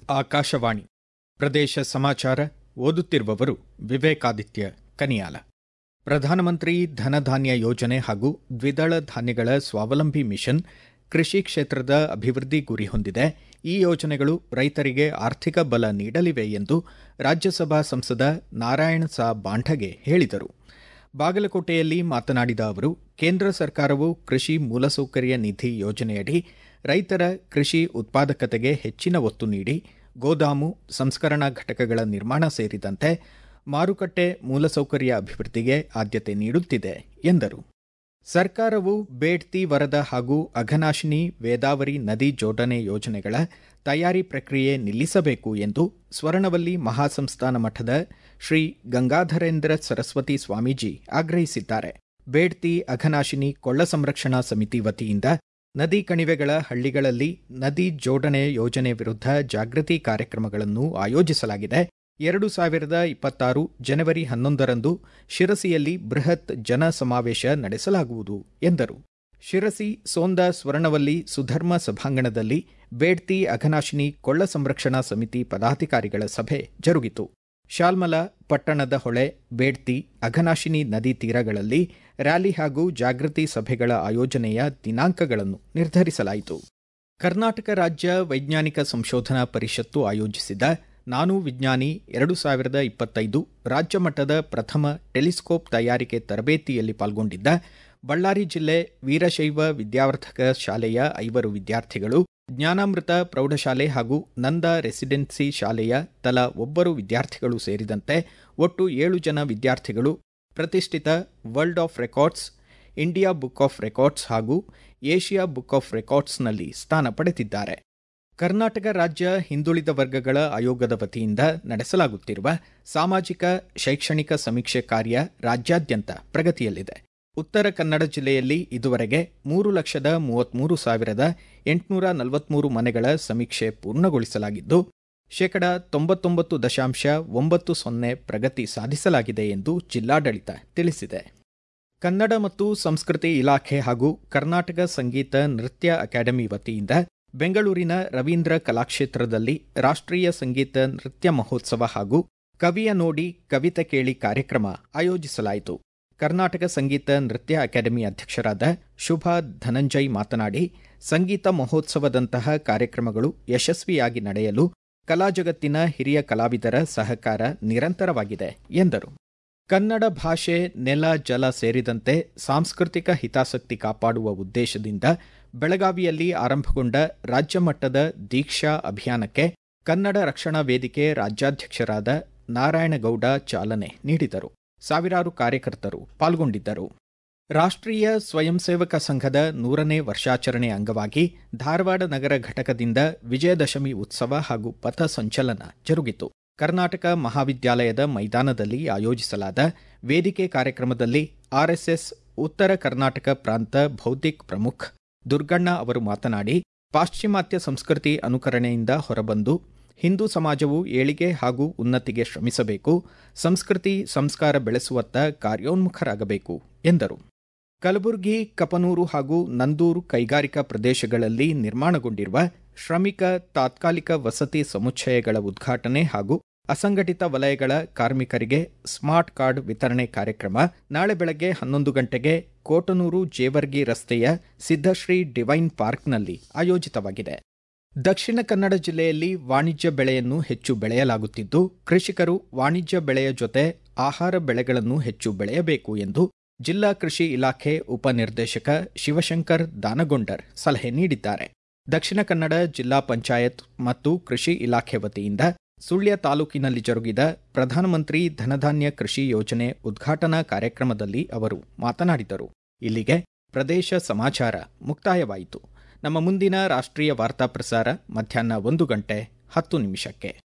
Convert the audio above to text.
ಆಕಾಶವಾಣಿ ಪ್ರದೇಶ ಸಮಾಚಾರ ಓದುತ್ತಿರುವವರು ವಿವೇಕಾದಿತ್ಯ ಕನಿಯಾಲ ಪ್ರಧಾನಮಂತ್ರಿ ಧನಧಾನ್ಯ ಯೋಜನೆ ಹಾಗೂ ದ್ವಿದಳ ಧಾನ್ಯಗಳ ಸ್ವಾವಲಂಬಿ ಮಿಷನ್ ಕೃಷಿ ಕ್ಷೇತ್ರದ ಅಭಿವೃದ್ಧಿ ಗುರಿ ಹೊಂದಿದೆ ಈ ಯೋಜನೆಗಳು ರೈತರಿಗೆ ಆರ್ಥಿಕ ಬಲ ನೀಡಲಿವೆ ಎಂದು ರಾಜ್ಯಸಭಾ ಸಂಸದ ನಾರಾಯಣ ಸಾ ಬಾಂಢಗೆ ಹೇಳಿದರು ಬಾಗಲಕೋಟೆಯಲ್ಲಿ ಮಾತನಾಡಿದ ಅವರು ಕೇಂದ್ರ ಸರ್ಕಾರವು ಕೃಷಿ ಮೂಲಸೌಕರ್ಯ ನಿಧಿ ಯೋಜನೆಯಡಿ ರೈತರ ಕೃಷಿ ಉತ್ಪಾದಕತೆಗೆ ಹೆಚ್ಚಿನ ಒತ್ತು ನೀಡಿ ಗೋದಾಮು ಸಂಸ್ಕರಣಾ ಘಟಕಗಳ ನಿರ್ಮಾಣ ಸೇರಿದಂತೆ ಮಾರುಕಟ್ಟೆ ಮೂಲಸೌಕರ್ಯ ಅಭಿವೃದ್ಧಿಗೆ ಆದ್ಯತೆ ನೀಡುತ್ತಿದೆ ಎಂದರು ಸರ್ಕಾರವು ಬೇಡ್ತಿ ವರದ ಹಾಗೂ ಅಘನಾಶಿನಿ ವೇದಾವರಿ ನದಿ ಜೋಡಣೆ ಯೋಜನೆಗಳ ತಯಾರಿ ಪ್ರಕ್ರಿಯೆ ನಿಲ್ಲಿಸಬೇಕು ಎಂದು ಸ್ವರ್ಣವಲ್ಲಿ ಮಹಾಸಂಸ್ಥಾನ ಮಠದ ಶ್ರೀ ಗಂಗಾಧರೇಂದ್ರ ಸರಸ್ವತಿ ಸ್ವಾಮೀಜಿ ಆಗ್ರಹಿಸಿದ್ದಾರೆ ಬೇಡ್ತಿ ಅಘನಾಶಿನಿ ಕೊಳ್ಳ ಸಂರಕ್ಷಣಾ ಸಮಿತಿ ವತಿಯಿಂದ ನದಿ ಕಣಿವೆಗಳ ಹಳ್ಳಿಗಳಲ್ಲಿ ನದಿ ಜೋಡಣೆ ಯೋಜನೆ ವಿರುದ್ಧ ಜಾಗೃತಿ ಕಾರ್ಯಕ್ರಮಗಳನ್ನು ಆಯೋಜಿಸಲಾಗಿದೆ ಎರಡು ಸಾವಿರದ ಇಪ್ಪತ್ತಾರು ಜನವರಿ ಹನ್ನೊಂದರಂದು ಶಿರಸಿಯಲ್ಲಿ ಬೃಹತ್ ಜನ ಸಮಾವೇಶ ನಡೆಸಲಾಗುವುದು ಎಂದರು ಶಿರಸಿ ಸೋಂದ ಸ್ವರ್ಣವಲ್ಲಿ ಸುಧರ್ಮ ಸಭಾಂಗಣದಲ್ಲಿ ಬೇಡ್ತಿ ಅಘನಾಶಿನಿ ಕೊಳ್ಳ ಸಂರಕ್ಷಣಾ ಸಮಿತಿ ಪದಾಧಿಕಾರಿಗಳ ಸಭೆ ಜರುಗಿತು ಶಾಲ್ಮಲಾ ಪಟ್ಟಣದ ಹೊಳೆ ಬೇಡ್ತಿ ಅಘನಾಶಿನಿ ನದಿ ತೀರಗಳಲ್ಲಿ ರ್ಯಾಲಿ ಹಾಗೂ ಜಾಗೃತಿ ಸಭೆಗಳ ಆಯೋಜನೆಯ ದಿನಾಂಕಗಳನ್ನು ನಿರ್ಧರಿಸಲಾಯಿತು ಕರ್ನಾಟಕ ರಾಜ್ಯ ವೈಜ್ಞಾನಿಕ ಸಂಶೋಧನಾ ಪರಿಷತ್ತು ಆಯೋಜಿಸಿದ ನಾನು ವಿಜ್ಞಾನಿ ಎರಡು ಸಾವಿರದ ಇಪ್ಪತ್ತೈದು ರಾಜ್ಯ ಮಟ್ಟದ ಪ್ರಥಮ ಟೆಲಿಸ್ಕೋಪ್ ತಯಾರಿಕೆ ತರಬೇತಿಯಲ್ಲಿ ಪಾಲ್ಗೊಂಡಿದ್ದ ಬಳ್ಳಾರಿ ಜಿಲ್ಲೆ ವೀರಶೈವ ವಿದ್ಯಾವರ್ಧಕ ಶಾಲೆಯ ಐವರು ವಿದ್ಯಾರ್ಥಿಗಳು ಜ್ಞಾನಾಮೃತ ಪ್ರೌಢಶಾಲೆ ಹಾಗೂ ನಂದ ರೆಸಿಡೆನ್ಸಿ ಶಾಲೆಯ ತಲಾ ಒಬ್ಬರು ವಿದ್ಯಾರ್ಥಿಗಳು ಸೇರಿದಂತೆ ಒಟ್ಟು ಏಳು ಜನ ವಿದ್ಯಾರ್ಥಿಗಳು ಪ್ರತಿಷ್ಠಿತ world of records India book of records ಹಾಗೂ ಏಷ್ಯಾ ಬುಕ್ ಆಫ್ ರೆಕಾರ್ಡ್ಸ್ನಲ್ಲಿ ಸ್ಥಾನ ಪಡೆದಿದ್ದಾರೆ ಕರ್ನಾಟಕ ರಾಜ್ಯ ಹಿಂದುಳಿದ ವರ್ಗಗಳ ಆಯೋಗದ ವತಿಯಿಂದ ನಡೆಸಲಾಗುತ್ತಿರುವ ಸಾಮಾಜಿಕ ಶೈಕ್ಷಣಿಕ ಸಮೀಕ್ಷೆ ಕಾರ್ಯ ರಾಜ್ಯಾದ್ಯಂತ ಪ್ರಗತಿಯಲ್ಲಿದೆ ಉತ್ತರ ಕನ್ನಡ ಜಿಲ್ಲೆಯಲ್ಲಿ ಇದುವರೆಗೆ ಮೂರು ಲಕ್ಷದ ಮೂವತ್ಮೂರು ಸಾವಿರದ ಎಂಟುನೂರ ನಲವತ್ಮೂರು ಮನೆಗಳ ಸಮೀಕ್ಷೆ ಪೂರ್ಣಗೊಳಿಸಲಾಗಿದ್ದು ಶೇಕಡ ತೊಂಬತ್ತೊಂಬತ್ತು ದಶಾಂಶ ಒಂಬತ್ತು ಸೊನ್ನೆ ಪ್ರಗತಿ ಸಾಧಿಸಲಾಗಿದೆ ಎಂದು ಜಿಲ್ಲಾಡಳಿತ ತಿಳಿಸಿದೆ ಕನ್ನಡ ಮತ್ತು ಸಂಸ್ಕೃತಿ ಇಲಾಖೆ ಹಾಗೂ ಕರ್ನಾಟಕ ಸಂಗೀತ ನೃತ್ಯ ಅಕಾಡೆಮಿ ವತಿಯಿಂದ ಬೆಂಗಳೂರಿನ ರವೀಂದ್ರ ಕಲಾಕ್ಷೇತ್ರದಲ್ಲಿ ರಾಷ್ಟ್ರೀಯ ಸಂಗೀತ ನೃತ್ಯ ಮಹೋತ್ಸವ ಹಾಗೂ ಕವಿಯ ನೋಡಿ ಕವಿತೆ ಕೇಳಿ ಕಾರ್ಯಕ್ರಮ ಆಯೋಜಿಸಲಾಯಿತು ಕರ್ನಾಟಕ ಸಂಗೀತ ನೃತ್ಯ ಅಕಾಡೆಮಿ ಅಧ್ಯಕ್ಷರಾದ ಶುಭಾ ಧನಂಜಯ್ ಮಾತನಾಡಿ ಸಂಗೀತ ಮಹೋತ್ಸವದಂತಹ ಕಾರ್ಯಕ್ರಮಗಳು ಯಶಸ್ವಿಯಾಗಿ ನಡೆಯಲು ಕಲಾ ಜಗತ್ತಿನ ಹಿರಿಯ ಕಲಾವಿದರ ಸಹಕಾರ ನಿರಂತರವಾಗಿದೆ ಎಂದರು ಕನ್ನಡ ಭಾಷೆ ನೆಲ ಜಲ ಸೇರಿದಂತೆ ಸಾಂಸ್ಕೃತಿಕ ಹಿತಾಸಕ್ತಿ ಕಾಪಾಡುವ ಉದ್ದೇಶದಿಂದ ಬೆಳಗಾವಿಯಲ್ಲಿ ಆರಂಭಗೊಂಡ ರಾಜ್ಯ ಮಟ್ಟದ ದೀಕ್ಷಾ ಅಭಿಯಾನಕ್ಕೆ ಕನ್ನಡ ರಕ್ಷಣಾ ವೇದಿಕೆ ರಾಜ್ಯಾಧ್ಯಕ್ಷರಾದ ನಾರಾಯಣಗೌಡ ಚಾಲನೆ ನೀಡಿದರು ಸಾವಿರಾರು ಕಾರ್ಯಕರ್ತರು ಪಾಲ್ಗೊಂಡಿದ್ದರು ರಾಷ್ಟ್ರೀಯ ಸ್ವಯಂ ಸೇವಕ ಸಂಘದ ನೂರನೇ ವರ್ಷಾಚರಣೆ ಅಂಗವಾಗಿ ಧಾರವಾಡ ನಗರ ಘಟಕದಿಂದ ವಿಜಯದಶಮಿ ಉತ್ಸವ ಹಾಗೂ ಪಥ ಸಂಚಲನ ಜರುಗಿತು ಕರ್ನಾಟಕ ಮಹಾವಿದ್ಯಾಲಯದ ಮೈದಾನದಲ್ಲಿ ಆಯೋಜಿಸಲಾದ ವೇದಿಕೆ ಕಾರ್ಯಕ್ರಮದಲ್ಲಿ ಆರ್ಎಸ್ಎಸ್ ಉತ್ತರ ಕರ್ನಾಟಕ ಪ್ರಾಂತ ಬೌದ್ಧಿಕ್ ಪ್ರಮುಖ್ ದುರ್ಗಣ್ಣ ಅವರು ಮಾತನಾಡಿ ಪಾಶ್ಚಿಮಾತ್ಯ ಸಂಸ್ಕೃತಿ ಅನುಕರಣೆಯಿಂದ ಹೊರಬಂದು ಹಿಂದೂ ಸಮಾಜವು ಏಳಿಗೆ ಹಾಗೂ ಉನ್ನತಿಗೆ ಶ್ರಮಿಸಬೇಕು ಸಂಸ್ಕೃತಿ ಸಂಸ್ಕಾರ ಬೆಳೆಸುವತ್ತ ಕಾರ್ಯೋನ್ಮುಖರಾಗಬೇಕು ಎಂದರು ಕಲಬುರಗಿ ಕಪನೂರು ಹಾಗೂ ನಂದೂರು ಕೈಗಾರಿಕಾ ಪ್ರದೇಶಗಳಲ್ಲಿ ನಿರ್ಮಾಣಗೊಂಡಿರುವ ಶ್ರಮಿಕ ತಾತ್ಕಾಲಿಕ ವಸತಿ ಸಮುಚ್ಚಯಗಳ ಉದ್ಘಾಟನೆ ಹಾಗೂ ಅಸಂಘಟಿತ ವಲಯಗಳ ಕಾರ್ಮಿಕರಿಗೆ ಸ್ಮಾರ್ಟ್ ಕಾರ್ಡ್ ವಿತರಣೆ ಕಾರ್ಯಕ್ರಮ ನಾಳೆ ಬೆಳಗ್ಗೆ ಹನ್ನೊಂದು ಗಂಟೆಗೆ ಕೋಟನೂರು ಜೇವರ್ಗಿ ರಸ್ತೆಯ ಸಿದ್ದಶ್ರೀ ಡಿವೈನ್ ಪಾರ್ಕ್ನಲ್ಲಿ ಆಯೋಜಿತವಾಗಿದೆ ದಕ್ಷಿಣ ಕನ್ನಡ ಜಿಲ್ಲೆಯಲ್ಲಿ ವಾಣಿಜ್ಯ ಬೆಳೆಯನ್ನು ಹೆಚ್ಚು ಬೆಳೆಯಲಾಗುತ್ತಿದ್ದು ಕೃಷಿಕರು ವಾಣಿಜ್ಯ ಬೆಳೆಯ ಜೊತೆ ಆಹಾರ ಬೆಳೆಗಳನ್ನು ಹೆಚ್ಚು ಬೆಳೆಯಬೇಕು ಎಂದು ಜಿಲ್ಲಾ ಕೃಷಿ ಇಲಾಖೆ ಉಪನಿರ್ದೇಶಕ ಶಿವಶಂಕರ್ ದಾನಗೊಂಡರ್ ಸಲಹೆ ನೀಡಿದ್ದಾರೆ ದಕ್ಷಿಣ ಕನ್ನಡ ಜಿಲ್ಲಾ ಪಂಚಾಯತ್ ಮತ್ತು ಕೃಷಿ ಇಲಾಖೆ ವತಿಯಿಂದ ಸುಳ್ಯ ತಾಲೂಕಿನಲ್ಲಿ ಜರುಗಿದ ಪ್ರಧಾನಮಂತ್ರಿ ಧನಧಾನ್ಯ ಕೃಷಿ ಯೋಜನೆ ಉದ್ಘಾಟನಾ ಕಾರ್ಯಕ್ರಮದಲ್ಲಿ ಅವರು ಮಾತನಾಡಿದರು ಇಲ್ಲಿಗೆ ಪ್ರದೇಶ ಸಮಾಚಾರ ಮುಕ್ತಾಯವಾಯಿತು ನಮ್ಮ ಮುಂದಿನ ರಾಷ್ಟ್ರೀಯ ವಾರ್ತಾ ಪ್ರಸಾರ ಮಧ್ಯಾಹ್ನ ಒಂದು ಗಂಟೆ ಹತ್ತು ನಿಮಿಷಕ್ಕೆ